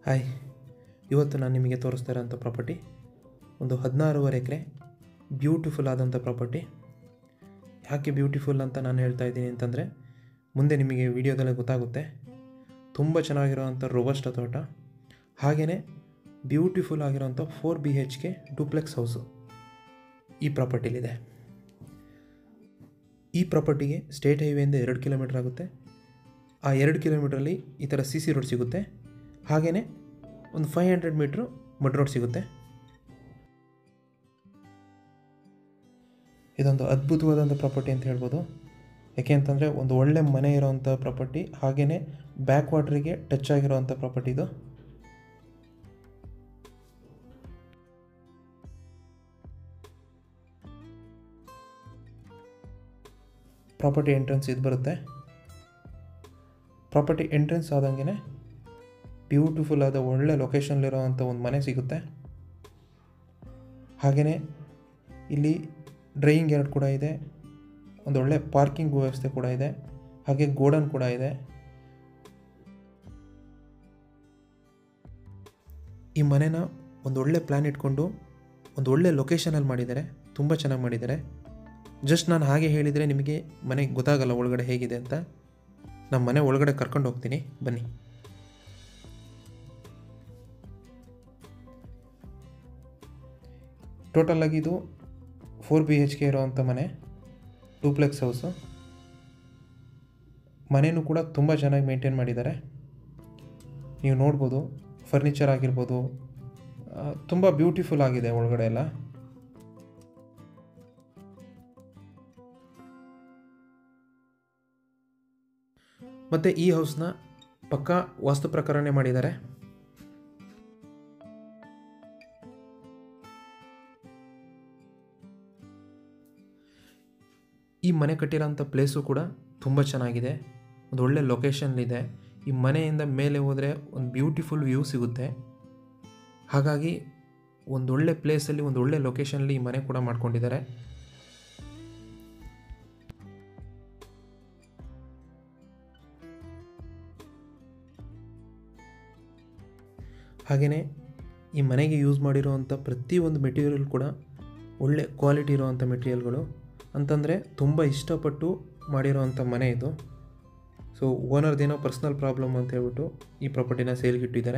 hi ಇವತ್ತು ನಾನು ನಿಮಗೆ ತೋರಿಸ್ತಾ ಇರೋಂಥ ಪ್ರಾಪರ್ಟಿ ಒಂದು ಹದಿನಾರೂವರೆ ಎಕರೆ ಬ್ಯೂಟಿಫುಲ್ ಆದಂಥ ಪ್ರಾಪರ್ಟಿ ಯಾಕೆ ಬ್ಯೂಟಿಫುಲ್ ಅಂತ ನಾನು ಹೇಳ್ತಾ ಇದ್ದೀನಿ ಅಂತಂದರೆ ಮುಂದೆ ನಿಮಗೆ ವಿಡಿಯೋದಲ್ಲೇ ಗೊತ್ತಾಗುತ್ತೆ ತುಂಬ ಚೆನ್ನಾಗಿರೋವಂಥ ರೋಬಸ್ಟ ತೋಟ ಹಾಗೆಯೇ ಬ್ಯೂಟಿಫುಲ್ ಆಗಿರೋವಂಥ four B H K duplex house ಈ ಪ್ರಾಪರ್ಟಿಲಿದೆ ಈ ಪ್ರಾಪರ್ಟಿಗೆ ಸ್ಟೇಟ್ ಹೈವೇಯಿಂದ ಎರಡು ಕಿಲೋಮೀಟ್ರ್ ಆಗುತ್ತೆ ಆ ಎರಡು ಕಿಲೋಮೀಟ್ರಲ್ಲಿ ಈ ಥರ ಸಿ ಸಿ ರೋಡ್ ಸಿಗುತ್ತೆ ಹಾಗೆಯೇ ಒಂದು five hundred metre mud road ಸಿಗುತ್ತೆ ಇದೊಂದು ಅದ್ಭುತವಾದಂಥ ಪ್ರಾಪರ್ಟಿ ಅಂತ ಹೇಳ್ಬೋದು ಯಾಕೆ ಅಂತಂದರೆ ಒಂದು ಒಳ್ಳೆ ಮನೆ ಇರೋವಂಥ ಪ್ರಾಪರ್ಟಿ ಹಾಗೆಯೇ ಬ್ಯಾಕ್ ವಾಟ್ರಿಗೆ ಟಚ್ ಆಗಿರೋವಂಥ ಪ್ರಾಪರ್ಟಿ ಇದು ಪ್ರಾಪರ್ಟಿ ಎಂಟ್ರೆನ್ಸ್ ಇದು ಬರುತ್ತೆ ಪ್ರಾಪರ್ಟಿ ಎಂಟ್ರೆನ್ಸ್ ಆದಂಗೆ ಬ್ಯೂಟಿಫುಲ್ ಆದ ಒಳ್ಳೆ ಲೊಕೇಶನ್ಲಿರೋವಂಥ ಒಂದು ಮನೆ ಸಿಗುತ್ತೆ ಹಾಗೆಯೇ ಇಲ್ಲಿ ಡ್ರೈಯಿಂಗ್ ಯಾರ್ಡ್ ಕೂಡ ಇದೆ ಒಂದು ಒಳ್ಳೆ ಪಾರ್ಕಿಂಗ್ ವ್ಯವಸ್ಥೆ ಕೂಡ ಇದೆ ಹಾಗೆ ಗೋಡನ್ ಕೂಡ ಇದೆ ಈ ಮನೆನ ಒಂದು ಒಳ್ಳೆ ಪ್ಲ್ಯಾನ್ ಇಟ್ಕೊಂಡು ಒಂದು ಒಳ್ಳೆ ಲೊಕೇಶನಲ್ಲಿ ಮಾಡಿದ್ದಾರೆ ತುಂಬ ಚೆನ್ನಾಗಿ ಮಾಡಿದ್ದಾರೆ ಜಸ್ಟ್ ನಾನು ಹಾಗೆ ಹೇಳಿದರೆ ನಿಮಗೆ ಮನೆ ಗೊತ್ತಾಗಲ್ಲ ಒಳಗಡೆ ಹೇಗಿದೆ ಅಂತ ನಮ್ಮ ಮನೆ ಒಳಗಡೆ ಕರ್ಕೊಂಡು ಹೋಗ್ತೀನಿ ಬನ್ನಿ ಟೋಟಲಾಗಿ ಇದು ಫೋರ್ ಬಿ ಎಚ್ ಕೆ ಇರೋವಂಥ ಮನೆ ಡೂಪ್ಲೆಕ್ಸ್ ಹೌಸು ಮನೆಯೂ ಕೂಡ ತುಂಬ ಚೆನ್ನಾಗಿ ಮೇಂಟೈನ್ ಮಾಡಿದ್ದಾರೆ ನೀವು ನೋಡ್ಬೋದು ಫರ್ನಿಚರ್ ಆಗಿರ್ಬೋದು ತುಂಬ ಬ್ಯೂಟಿಫುಲ್ ಆಗಿದೆ ಒಳಗಡೆ ಎಲ್ಲ ಮತ್ತು ಈ ಹೌಸ್ನ ಪಕ್ಕಾ ವಾಸ್ತು ಪ್ರಕಾರನೇ ಮಾಡಿದ್ದಾರೆ ಈ ಮನೆ ಕಟ್ಟಿರೋಂಥ ಪ್ಲೇಸು ಕೂಡ ತುಂಬ ಚೆನ್ನಾಗಿದೆ ಒಂದು ಒಳ್ಳೆ ಲೊಕೇಶನ್ಲಿದೆ ಈ ಮನೆಯಿಂದ ಮೇಲೆ ಹೋದರೆ ಒಂದು ಬ್ಯೂಟಿಫುಲ್ ವ್ಯೂ ಸಿಗುತ್ತೆ ಹಾಗಾಗಿ ಒಂದು ಒಳ್ಳೆ ಪ್ಲೇಸಲ್ಲಿ ಒಂದು ಒಳ್ಳೆ ಲೊಕೇಶನಲ್ಲಿ ಈ ಮನೆ ಕೂಡ ಮಾಡ್ಕೊಂಡಿದ್ದಾರೆ ಹಾಗೆಯೇ ಈ ಮನೆಗೆ ಯೂಸ್ ಮಾಡಿರೋವಂಥ ಪ್ರತಿಯೊಂದು ಮೆಟೀರಿಯಲ್ ಕೂಡ ಒಳ್ಳೆ ಕ್ವಾಲಿಟಿ ಇರೋವಂಥ ಮೆಟೀರಿಯಲ್ಗಳು ಅಂತಂದರೆ ತುಂಬ ಇಷ್ಟಪಟ್ಟು ಮಾಡಿರೋವಂಥ ಮನೆ ಇದು ಸೊ ಓನರ್ದೇನೋ ಪರ್ಸ್ನಲ್ ಪ್ರಾಬ್ಲಮ್ ಅಂತ ಹೇಳ್ಬಿಟ್ಟು ಈ ಪ್ರಾಪರ್ಟಿನ ಸೇಲ್ಗೆ ಇಟ್ಟಿದ್ದಾರೆ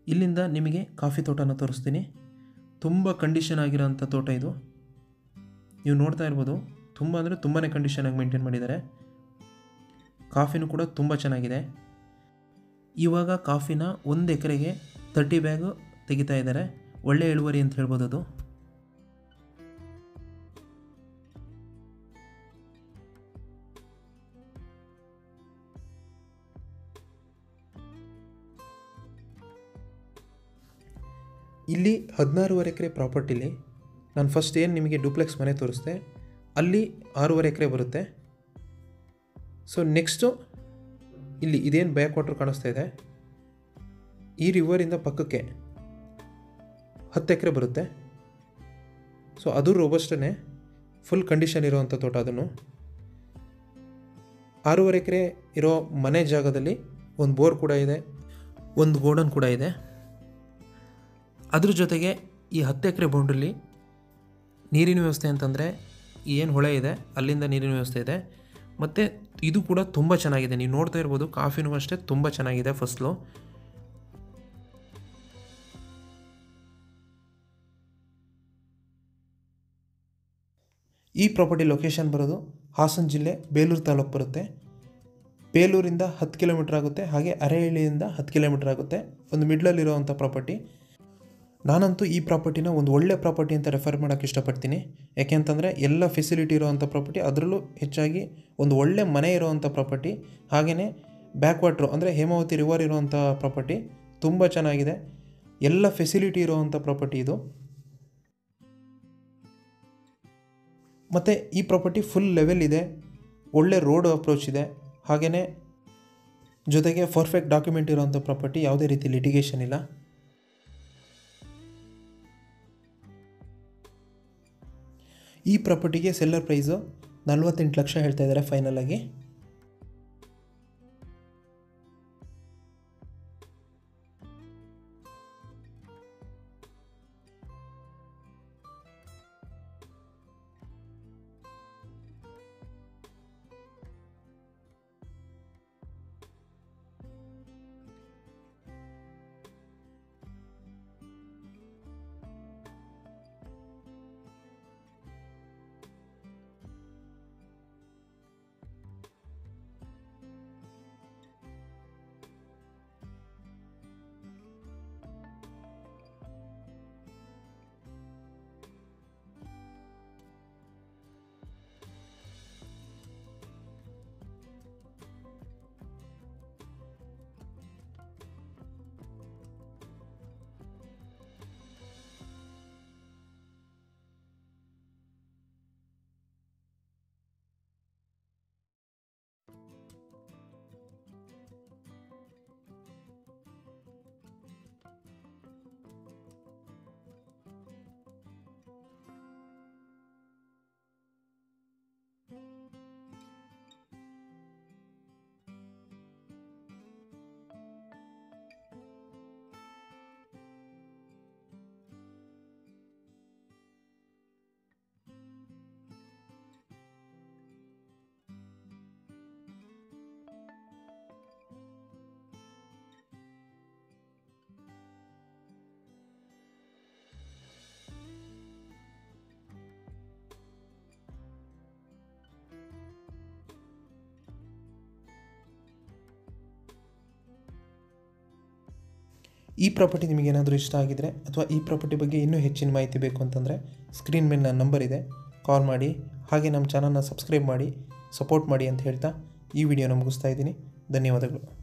ಇಲ್ಲಿಂದ ನಿಮಗೆ ಕಾಫಿ ತೋಟನ ತೋರಿಸ್ತೀನಿ ತುಂಬ ಕಂಡೀಷನ್ ಆಗಿರೋಂಥ ತೋಟ ಇದು ನೀವು ನೋಡ್ತಾ ಇರ್ಬೋದು ತುಂಬ ಅಂದರೆ ತುಂಬಾ ಕಂಡೀಷನಾಗಿ ಮೇಂಟೈನ್ ಮಾಡಿದ್ದಾರೆ ಕಾಫಿನೂ ಕೂಡ ತುಂಬ ಚೆನ್ನಾಗಿದೆ ಇವಾಗ ಕಾಫಿನ ಒಂದು ಎಕರೆಗೆ ತರ್ಟಿ ಬ್ಯಾಗು ತೆಗಿತಾ ಇದ್ದಾರೆ ಒಳ್ಳೆ ಇಳುವರಿ ಅಂತ ಹೇಳ್ಬೋದು ಅದು ಇಲ್ಲಿ ಹದಿನಾರೂವರೆ ಎಕರೆ ಪ್ರಾಪರ್ಟಿಲಿ ನಾನು ಫಸ್ಟ್ ಏನು ನಿಮಗೆ ಡೂಪ್ಲೆಕ್ಸ್ ಮನೆ ತೋರಿಸ್ದೆ ಅಲ್ಲಿ ಆರೂವರೆ ಎಕರೆ ಬರುತ್ತೆ ಸೊ ನೆಕ್ಸ್ಟು ಇಲ್ಲಿ ಇದೇನು ಬ್ಯಾಕ್ ವಾಟರ್ ಕಾಣಿಸ್ತಾ ಇದೆ ಈ ರಿವರಿಂದ ಪಕ್ಕಕ್ಕೆ ಹತ್ತು ಎಕರೆ ಬರುತ್ತೆ ಸೊ ಅದು ರೋಬಸ್ಟೇ ಫುಲ್ ಕಂಡೀಷನ್ ಇರೋವಂಥ ತೋಟ ಅದನ್ನು ಆರೂವರೆ ಎಕರೆ ಇರೋ ಮನೆ ಜಾಗದಲ್ಲಿ ಒಂದು ಬೋರ್ ಕೂಡ ಇದೆ ಒಂದು ಗೋಡನ್ ಕೂಡ ಇದೆ ಅದ್ರ ಜೊತೆಗೆ ಈ ಹತ್ತು ಎಕರೆ ಬೌಂಡ್ರಿಲಿ ನೀರಿನ ವ್ಯವಸ್ಥೆ ಅಂತಂದರೆ ಏನು ಹೊಳೆ ಇದೆ ಅಲ್ಲಿಂದ ನೀರಿನ ವ್ಯವಸ್ಥೆ ಇದೆ ಮತ್ತು ಇದು ಕೂಡ ತುಂಬ ಚೆನ್ನಾಗಿದೆ ನೀವು ನೋಡ್ತಾ ಇರ್ಬೋದು ಕಾಫಿನೂ ಅಷ್ಟೇ ತುಂಬ ಚೆನ್ನಾಗಿದೆ ಫಸ್ಲು ಈ ಪ್ರಾಪರ್ಟಿ ಲೊಕೇಶನ್ ಬರೋದು ಹಾಸನ ಜಿಲ್ಲೆ ಬೇಲೂರು ತಾಲೂಕು ಬರುತ್ತೆ ಬೇಲೂರಿಂದ ಹತ್ತು ಕಿಲೋಮೀಟ್ರ್ ಆಗುತ್ತೆ ಹಾಗೆ ಅರೆಹಳ್ಳಿಯಿಂದ ಹತ್ತು ಕಿಲೋಮೀಟ್ರ್ ಆಗುತ್ತೆ ಒಂದು ಮಿಡ್ಲಲ್ಲಿರೋವಂಥ ಪ್ರಾಪರ್ಟಿ ನಾನಂತೂ ಈ ಪ್ರಾಪರ್ಟಿನ ಒಂದು ಒಳ್ಳೆ ಪ್ರಾಪರ್ಟಿ ಅಂತ ರೆಫರ್ ಮಾಡೋಕ್ಕೆ ಇಷ್ಟಪಡ್ತೀನಿ ಯಾಕೆಂತಂದರೆ ಎಲ್ಲ ಫೆಸಿಲಿಟಿ ಇರೋವಂಥ ಪ್ರಾಪರ್ಟಿ ಅದರಲ್ಲೂ ಹೆಚ್ಚಾಗಿ ಒಂದು ಒಳ್ಳೆ ಮನೆ ಇರೋವಂಥ ಪ್ರಾಪರ್ಟಿ ಹಾಗೆಯೇ ಬ್ಯಾಕ್ ವಾಟ್ರು ಅಂದರೆ ಹೇಮಾವತಿ ರಿವರ್ ಇರೋವಂಥ ಪ್ರಾಪರ್ಟಿ ತುಂಬ ಚೆನ್ನಾಗಿದೆ ಎಲ್ಲ ಫೆಸಿಲಿಟಿ ಇರೋವಂಥ ಪ್ರಾಪರ್ಟಿ ಇದು ಮತ್ತು ಈ ಪ್ರಾಪರ್ಟಿ ಫುಲ್ ಲೆವೆಲ್ ಇದೆ ಒಳ್ಳೆ ರೋಡ್ ಅಪ್ರೋಚ್ ಇದೆ ಹಾಗೆಯೇ ಜೊತೆಗೆ ಪರ್ಫೆಕ್ಟ್ ಡಾಕ್ಯುಮೆಂಟ್ ಇರೋವಂಥ ಪ್ರಾಪರ್ಟಿ ಯಾವುದೇ ರೀತಿ ಲಿಟಿಗೇಷನ್ ಇಲ್ಲ ಈ ಪ್ರಾಪರ್ಟಿಗೆ ಸೆಲ್ಲರ್ ಪ್ರೈಸು ನಲ್ವತ್ತೆಂಟು ಲಕ್ಷ ಹೇಳ್ತಾ ಇದ್ದಾರೆ ಫೈನಲ್ ಆಗಿ ಈ ಪ್ರಾಪರ್ಟಿ ನಿಮಗೇನಾದರೂ ಇಷ್ಟ ಆಗಿದರೆ ಅಥವಾ ಈ ಪ್ರಾಪರ್ಟಿ ಬಗ್ಗೆ ಇನ್ನೂ ಹೆಚ್ಚಿನ ಮಾಹಿತಿ ಬೇಕು ಅಂತಂದರೆ ಸ್ಕ್ರೀನ್ ಮೇಲೆ ನನ್ನ ನಂಬರ್ ಇದೆ ಕಾಲ್ ಮಾಡಿ ಹಾಗೆ ನಮ್ಮ ಚಾನಲ್ನ ಸಬ್ಸ್ಕ್ರೈಬ್ ಮಾಡಿ ಸಪೋರ್ಟ್ ಮಾಡಿ ಅಂತ ಹೇಳ್ತಾ ಈ ವಿಡಿಯೋನ ಮುಗಿಸ್ತಾ ಇದ್ದೀನಿ ಧನ್ಯವಾದಗಳು